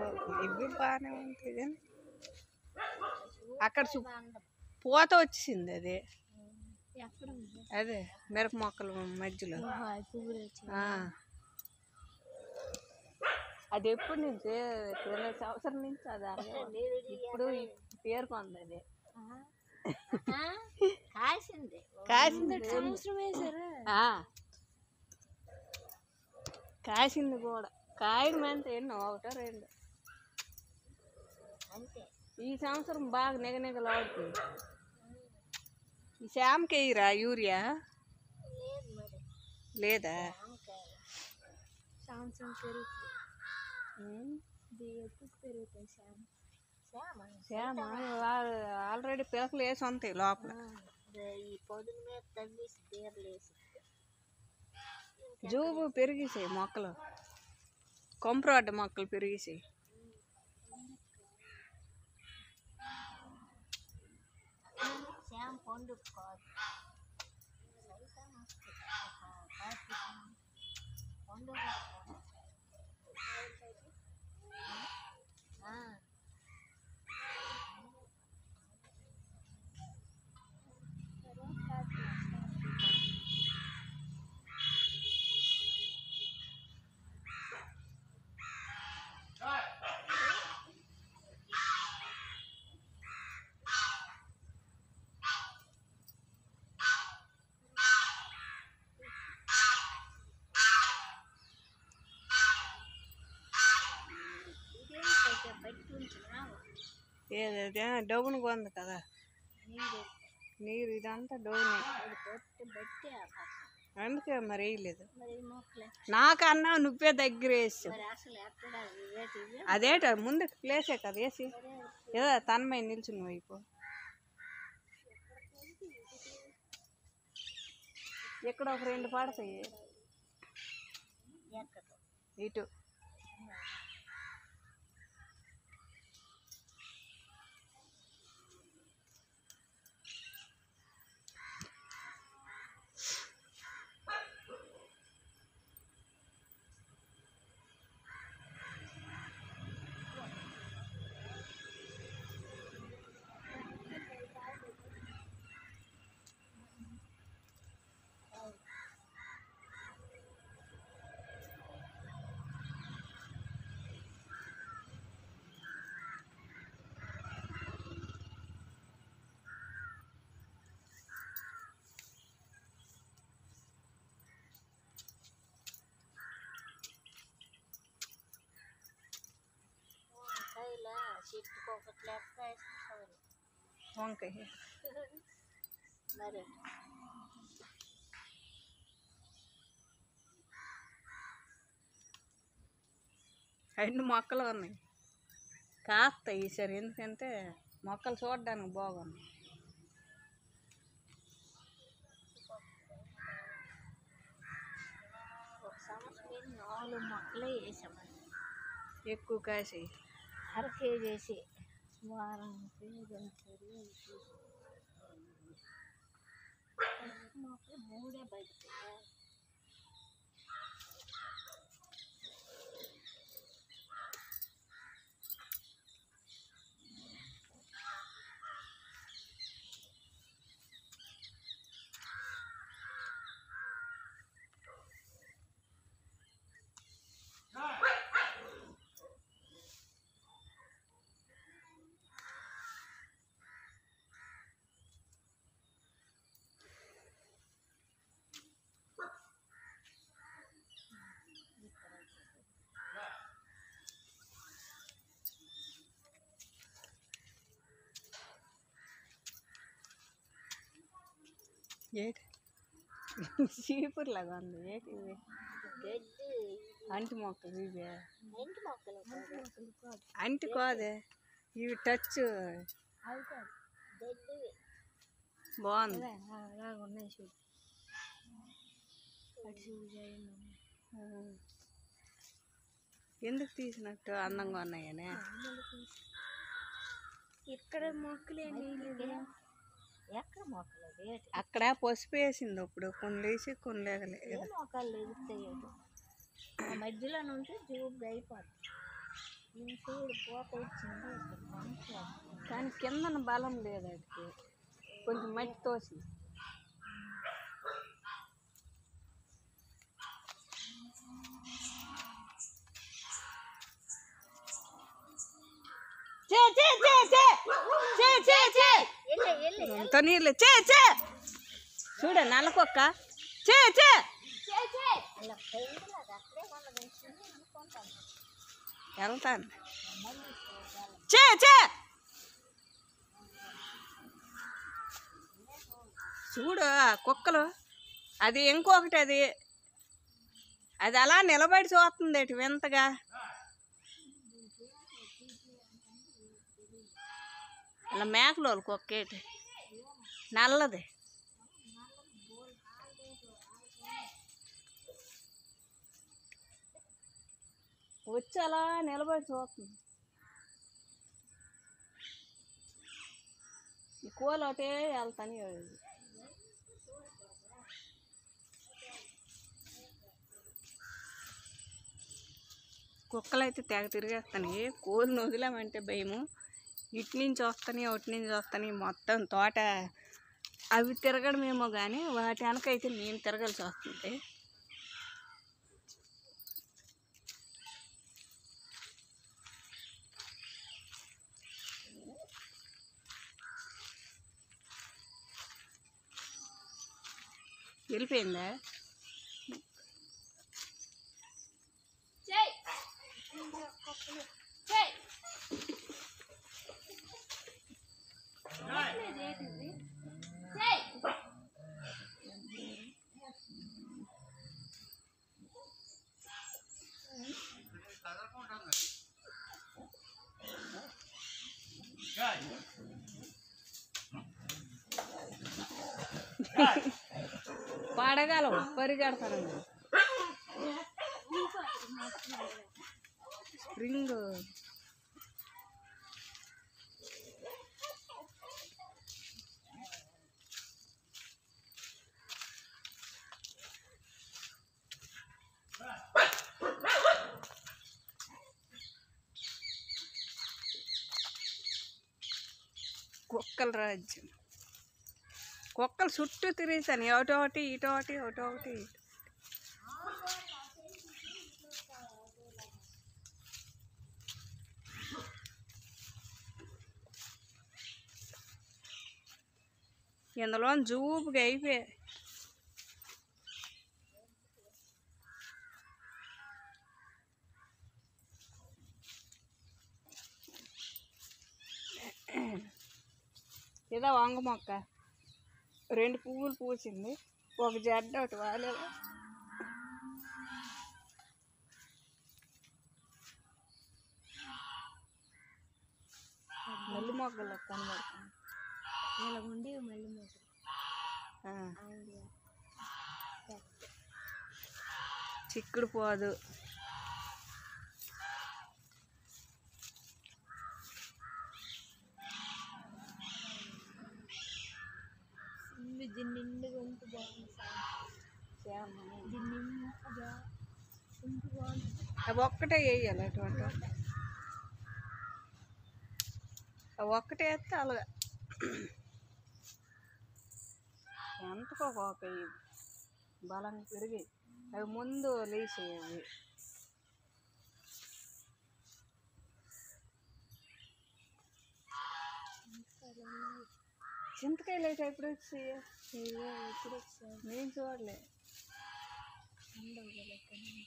ఇవి బాగానే ఉంటాయి కానీ అక్కడ చూ పూత వచ్చేసింది అది ఎక్కడ ఉంది అదే మిరప మొక్కల మధ్యలో పువ్వులు వచ్చి ఆ. అది ఎప్పటి నుంచి క్రింద సంవత్సరం నుంచి అది అలాగే. ఇప్పుడు పేరుకుంది అది కాసింది కాసింది సంవత్సరం వేసారా ఆ. కాసింది కూడా కాయడం అంటే ఎన్నో ఒకటో రెండు అంతే ఈ సంవత్సరం బాగా నిగనిగలాడుతుంది ఈ శామకి వేయరా యూరియా లేదు మరి లేదా జామకాయ సంవత్సరం పెరుగుతుంది ఉమ్. ఇది ఎప్పుడు పెరుగుతాయి శ్యామ శ్యామ శామ ఆల్రెడీ పిలకలు వేసి ఉంటాయి లోపల ఈ పొదుల మీద తవ్వేసి బీరలు వేసి జూబు పెరిగేసాయి మొక్కలు కొంపరాడ్డ మొక్కలు పెరిగేసాయి శ్యామ పండు కాదు సైతం వస్తుంది ఒక కార్తీకం పండు కాదు. ఆ. ఇదేం కొంచెం బట్టి ఉంచినావు ఏదైతే డబ్బును కొంది కదా నీరు నీరు ఇదంతా డబ్బునే అది పొట్టు బట్టి ఆ పక్క. అందుకే మరి వేయలేదు మరి ఈ మొక్కలే నాకన్నా నువ్వే దగ్గర వేసావు మరి అసలు ఎక్కడ వేటి ఇవి? అదేట ముందు ప్లేసే కదా వేసి ఏదో తన్మై నిల్చుని వైపు ఇక్కడ ఒక రెండు పడతాయి ఎక్కడ ఇటు వంకాయల చెట్టుకు ఒకటి లెక్క వేసుకోవాలి వంకాయ మరి అన్ని మొక్కలు ఉన్నాయి కాస్తాయి ఈసారి ఎందుకంటే మొక్కలు చూడడానికి బాగున్నాయి ఒక సంవత్సరం నాలుగు మొక్కలే వేసామని ఎక్కువ కాసి అర కేజీ వేసి వారం మొక్కలు మూడే బయటకు ఏటి చీపురులాగా ఉంది ఏటి ఇవి గడ్డి అంటి మొక్కలు ఇవి ఇంటి మొక్కలు కాదు అంటి కాదే ఇవి టచ్ అవి కాదు గడ్డి బాగుంది అలాగ ఉన్నాయి చూడు అటు చూడు చేయండి. ఆ. ఎందుకు తీసినట్టు అందంగా ఉన్నాయనే ఇక్కడ మొక్కలు ఎక్కడ మొక్కలు అది? ఏటి? అక్కడ పసుపు వేసింది ఇప్పుడు కొన్ని లేచి కొన్ని ఏ లేగలేదు మొక్కలు ఎగుతాయి ఆ మధ్యలో ఉంటే జూబ్ అయిపోతుంది దీని చూడు పోత వచ్చింది ఇక్కడ మంచిగా కానీ కిందన బలం లేదు వాటికి కొంచెం మట్టి తోసి చే చే చే చే చే చే చే వెళ్ళే వెళ్ళే ఎంత నీళ్ళు చే చే చూడ నల్లకొక్క చే చే అలా పెయింట్లాగా అక్కడే ఉన్నది చిన్న అనుకుంటాను వెళ్తాను చే చే చూడు ఆ కుక్కలు అది ఇంకొకటి అది అది అలా నిలబడి చూస్తుంది ఇటు వింతగా అలా మేకలు కుక్క ఏంటి నల్లది వచ్చి అలా నిలబడి చూస్తుంది ఈ కోలు ఒకటే వెళ్తాను కుక్కలు అయితే తెగ తిరిగేస్తాను కోళ్ళు వదిలామంటే భయము ఇటు నుంచి వస్తాయి అటు నుంచి వస్తాయి మొత్తం తోట అవి తిరగడమేమో కానీ వాటి వెనకైతే నేను తిరగాల్సి వస్తుంది వెళ్ళిపోయిందా పాడగలం పరిగెడతాను స్ప్రింగ్ కుక్కల రాజ్యం కుక్కలు చుట్టూ తిరుగుతాను ఒకటి ఒకటి ఇటు ఒకటి ఒకటి ఒకటి ఇందులో జూపుగా అయిపోయాయి ఇదో వంగ మొక్క రెండు పువ్వులు పూసింది ఒక జడ్డ ఒకటి వాలేదు మల్లి మొగ్గలు కనబడుతుంది ఇలా ఉండి మళ్ళీ మూడు ఆ, చిక్కుడు పోదు దీన్ని నిండుగా ఉంటూ బాగుంది దీన్ని నిండుగా ఉంటూ బాగుంది అవి ఒక్కటే వేయాలి అటువంటి అవి ఒక్కటే వేస్తే అలాగా ఎంతకో ఒక ఇవి బలంగా పెరిగి అవి ముందు లేచేవి చింతకాయలు అయితే ఎప్పుడు వచ్చి ఎప్పుడు వచ్చాయి నేను చూడలే ఉండవు కదా ఇక్కడ నుంచి.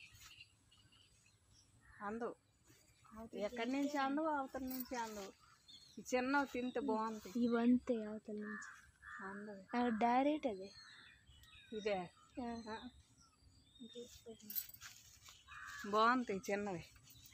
అందవు ఎక్కడి నుంచి అందవు అవతల నుంచి అందవు ఈ చిన్నవి తింటే బాగుంటాయి ఇవంతే అవతల నుంచి అందవు డైరెక్ట్ అదే ఇదే ఆ, బాగుంటాయి చిన్నవి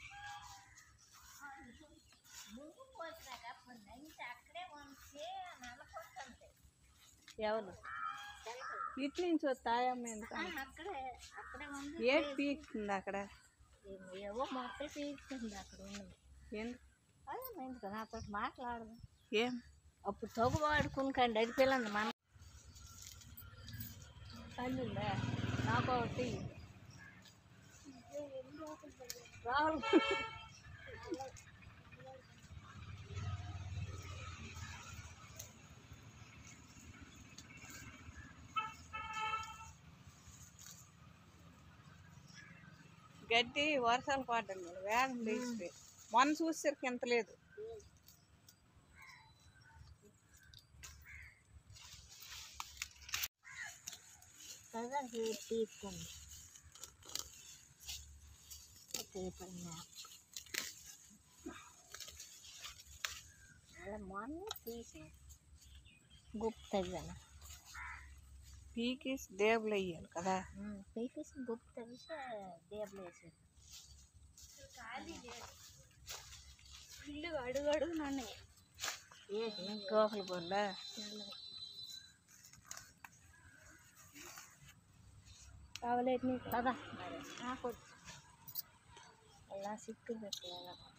ఎవరు ఇటు నుంచి వస్తాయమ్మ ఎందుకని అక్కడే అక్కడే ఉంది ఏటి పీకుతుంది అక్కడ ఏమో ఏవో మొక్కలు పీకుతుంది అక్కడ ఉన్నది ఎందుకు అదే ఎందుకు నాతో మాట్లాడదు ఏం అప్పుడు తగు వాడుకునికండి అది పిల్లంది మన తల్లిందా నాకు ఒకటి రాహుల్ గడ్డి వర్షాలు పడ్డం లేదు వేగం లేచిపోయి మొన్న చూసేసరికి ఇంత లేదు కదా తీసుకుంది పేపర్ మ్యాప్ అలా మొన్న తీసి గుప్తగా పీకేసి దేవులు వేయాలి కదా పీకేసి గుప్త తీసి దేవులు వేసారు ఇల్లు అడుగు అడుగు నన్ను ఏంటి గోకల బొల్ల కావలేదు నీకు కదా మరి నాకు అలా సిక్కు పెట్టేయాలి